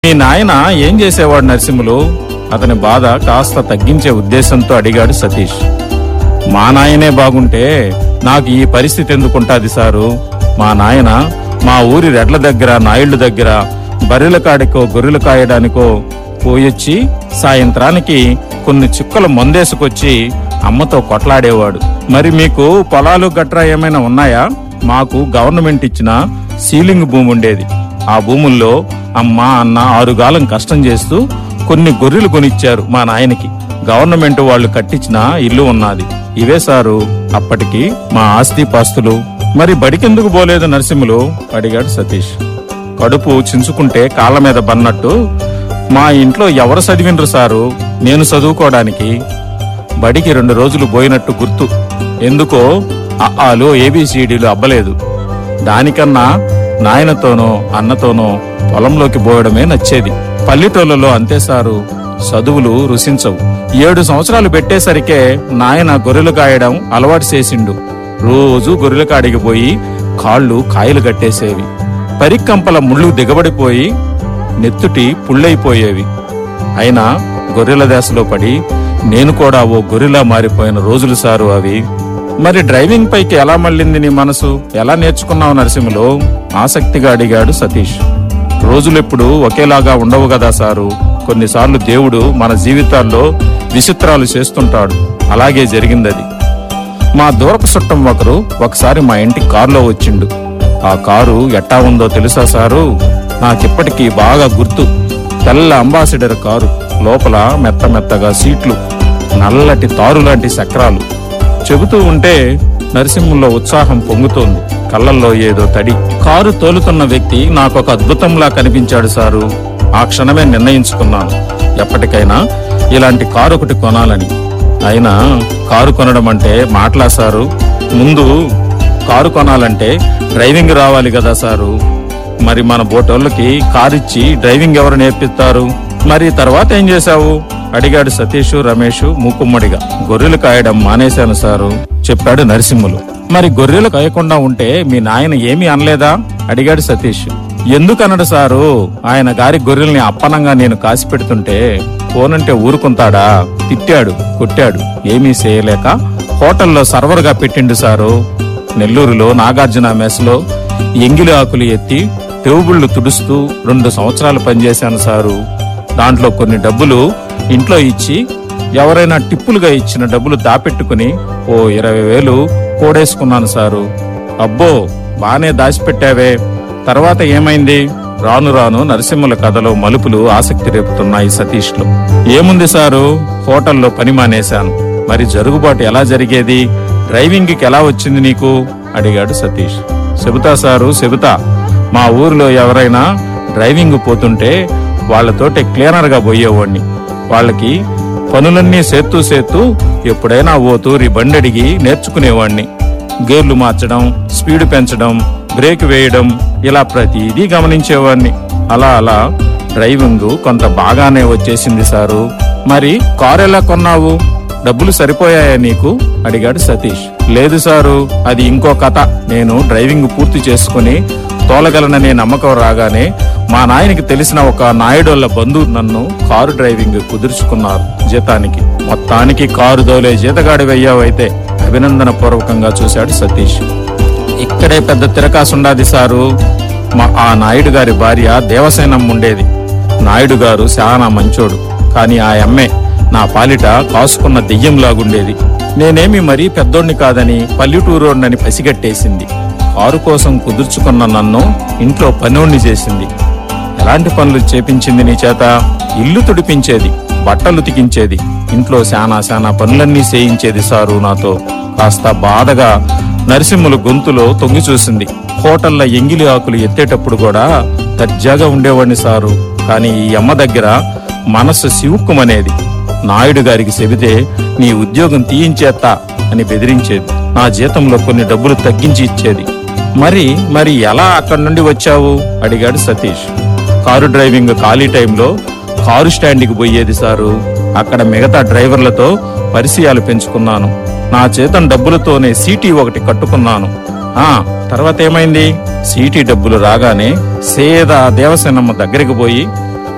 మీ నాయన ఏం చేసేవాడు నరసింహులు అతని బాధ కాస్త తగ్గించే ఉద్దేశంతో అడిగాడు సతీష్ మా నాయనే బాగుంటే నాకు ఈ పరిస్థితి ఎందుకుంటాది సారు మా నాయన మా ఊరి రెడ్ల దగ్గర నాయుళ్ళ దగ్గర బర్రెల కాడికో గొర్రెలు కాయడానికో పోయొచ్చి సాయంత్రానికి కొన్ని చుక్కలు మందేసుకొచ్చి అమ్మతో కొట్లాడేవాడు మరి మీకు పొలాలు గట్రా ఏమైనా ఉన్నాయా మాకు గవర్నమెంట్ ఇచ్చిన సీలింగ్ భూమి ఉండేది ఆ భూముల్లో అమ్మ అన్న ఆరుగాలం కష్టం చేస్తూ కొన్ని గొర్రెలు కొనిచ్చారు మా నాయనకి గవర్నమెంట్ వాళ్ళు కట్టించిన ఇల్లు ఉన్నది ఇవే సారు అప్పటికి మా ఆస్తి పాస్తులు మరి బడికెందుకు పోలేదు నరసింహులు అడిగాడు సతీష్ కడుపు చించుకుంటే కాళ్ళ మీద బన్నట్టు మా ఇంట్లో ఎవరు చదివిండ్రు సారు నేను చదువుకోవడానికి బడికి రెండు రోజులు పోయినట్టు గుర్తు ఎందుకో ఆలు ఏబిసిడీలు అబ్బలేదు దానికన్నా నాయనతోనో అన్నతోనో పొలంలోకి పోయడమే నచ్చేది పల్లెటూళ్ళలో అంతే సారు చదువులు రుసించవు ఏడు సంవత్సరాలు పెట్టేసరికే నాయన గొర్రెలు కాయడం అలవాటు చేసిండు రోజు గొర్రెల కాడికి పోయి కాళ్ళు కాయలు కట్టేసేవి పరికంపల ముళ్ళు దిగబడిపోయి నెత్తుటి పుళ్ళైపోయేవి అయినా గొర్రెల దశలో పడి నేను కూడా ఓ గొర్రెలా మారిపోయిన రోజులు సారు అవి మరి డ్రైవింగ్ పైకి ఎలా మళ్ళింది నీ మనసు ఎలా నేర్చుకున్నావు నరసింహలో ఆసక్తిగా అడిగాడు సతీష్ రోజులెప్పుడు ఒకేలాగా ఉండవు కదా సారు కొన్నిసార్లు దేవుడు మన జీవితాల్లో విచిత్రాలు చేస్తుంటాడు అలాగే జరిగిందది మా దూరపు చుట్టం ఒకరు ఒకసారి మా ఇంటి కారులో వచ్చిండు ఆ కారు ఎట్టా ఉందో తెలుసా సారు నాకిప్పటికీ బాగా గుర్తు తెల్ల అంబాసిడర్ కారు లోపల మెత్త మెత్తగా సీట్లు నల్లటి తారు లాంటి చక్రాలు చెబుతూ ఉంటే నరసింహంలో ఉత్సాహం పొంగుతోంది కళ్ళల్లో ఏదో తడి కారు తోలుతున్న వ్యక్తి నాకొక అద్భుతంలా కనిపించాడు సారు ఆ క్షణమే నిర్ణయించుకున్నాను ఎప్పటికైనా ఇలాంటి కారు ఒకటి కొనాలని అయినా కారు కొనడం అంటే మాటలా సారు ముందు కారు కొనాలంటే డ్రైవింగ్ రావాలి కదా సారు మరి మన బోటోళ్ళకి కారు ఇచ్చి డ్రైవింగ్ ఎవరు నేర్పిస్తారు మరి తర్వాత ఏం చేశావు అడిగాడు సతీష్ రమేష్ మూకుమ్మడిగా గొర్రెలు కాయడం మానేశాను సారు చెప్పాడు నరసింహులు మరి గొర్రెలు కాయకుండా ఉంటే మీ నాయన ఏమీ అనలేదా అడిగాడు సతీష్ ఎందుకనడు సారు ఆయన గారి గొర్రెల్ని అప్పనంగా నేను కాసి పెడుతుంటే పోనంటే ఊరుకుంటాడా తిట్టాడు కొట్టాడు ఏమీ చేయలేక హోటల్లో సర్వర్గా పెట్టిండు సారు నెల్లూరులో నాగార్జున మెస్లో ఎంగిలి ఆకులు ఎత్తి టేబుళ్లు తుడుస్తూ రెండు సంవత్సరాలు పనిచేశాను సారు దాంట్లో కొన్ని డబ్బులు ఇంట్లో ఇచ్చి ఎవరైనా టిప్పులుగా ఇచ్చిన డబ్బులు దాపెట్టుకుని ఓ ఇరవై వేలు కూడేసుకున్నాను సారు అబ్బో బానే దాచిపెట్టావే తర్వాత ఏమైంది రాను రాను నరసింహుల కథలో మలుపులు ఆసక్తి రేపుతున్నాయి సతీష్లో ఏముంది సారు హోటల్లో పని మానేశాను మరి జరుగుబాటు ఎలా జరిగేది డ్రైవింగ్కి ఎలా వచ్చింది నీకు అడిగాడు సతీష్ చెబుతా సారు చెబుతా మా ఊరిలో ఎవరైనా డ్రైవింగ్ పోతుంటే వాళ్ళతోటి క్లీనర్గా పోయేవాడిని వాళ్ళకి పనులన్నీ సేత్తూ సేత్తూ ఎప్పుడైనా ఓ తూరి బండడిగి నేర్చుకునేవాణ్ణి గేర్లు మార్చడం స్పీడ్ పెంచడం బ్రేక్ వేయడం ఇలా ప్రతిదీ గమనించేవాణ్ణి అలా అలా డ్రైవింగ్ కొంత బాగానే వచ్చేసింది సారు మరి కారు ఎలా కొన్నావు డబ్బులు సరిపోయాయా నీకు అడిగాడు సతీష్ లేదు సారు అది ఇంకో కథ నేను డ్రైవింగ్ పూర్తి చేసుకుని తోలగలననే నమ్మకం రాగానే మా నాయనకి తెలిసిన ఒక నాయుడోళ్ళ బంధువు నన్ను కారు డ్రైవింగ్ కుదుర్చుకున్నారు జీతానికి మొత్తానికి కారు దోలే జీతగాడి వెయ్యావైతే అభినందన పూర్వకంగా చూశాడు సతీష్ ఇక్కడే పెద్ద తిరకాసుండాది సారు మా ఆ నాయుడు గారి భార్య దేవసేనం ఉండేది నాయుడు గారు చాలా మంచోడు కాని ఆ అమ్మే నా పాలిట కాసుకున్న దెయ్యంలాగుండేది నేనేమి మరీ పెద్దోణ్ణి కాదని పల్లెటూరోణ్ణని పసిగట్టేసింది కారు కోసం కుదుర్చుకున్న నన్ను ఇంట్లో పనోణ్ణి చేసింది ఎలాంటి పనులు చేపించింది నీ చేత ఇల్లు తుడిపించేది బట్టలు తికించేది ఇంట్లో శానా శానా పనులన్నీ చేయించేది సారు నాతో కాస్త బాధగా నరసింహులు గొంతులో తొంగి చూసింది హోటల్ల ఎంగిలి ఆకులు ఎత్తేటప్పుడు కూడా దర్జాగా ఉండేవాడిని సారు కానీ ఈ అమ్మ దగ్గర మనస్సు సివుక్కుమనేది నాయుడు గారికి చెబితే నీ ఉద్యోగం తీయించేత్తా అని బెదిరించేది నా జీతంలో కొన్ని డబ్బులు తగ్గించి ఇచ్చేది మరి మరి ఎలా అక్కడి నుండి వచ్చావు అడిగాడు సతీష్ కారు డ్రైవింగ్ ఖాళీ టైంలో కారు స్టాండ్కి పోయేది సారు అక్కడ మిగతా డ్రైవర్లతో పరిచయాలు పెంచుకున్నాను నా చేతం డబ్బులతోనే సీటీ ఒకటి కట్టుకున్నాను ఆ తర్వాత ఏమైంది సీటీ డబ్బులు రాగానే సేదా దేవసేనమ్మ దగ్గరికి పోయి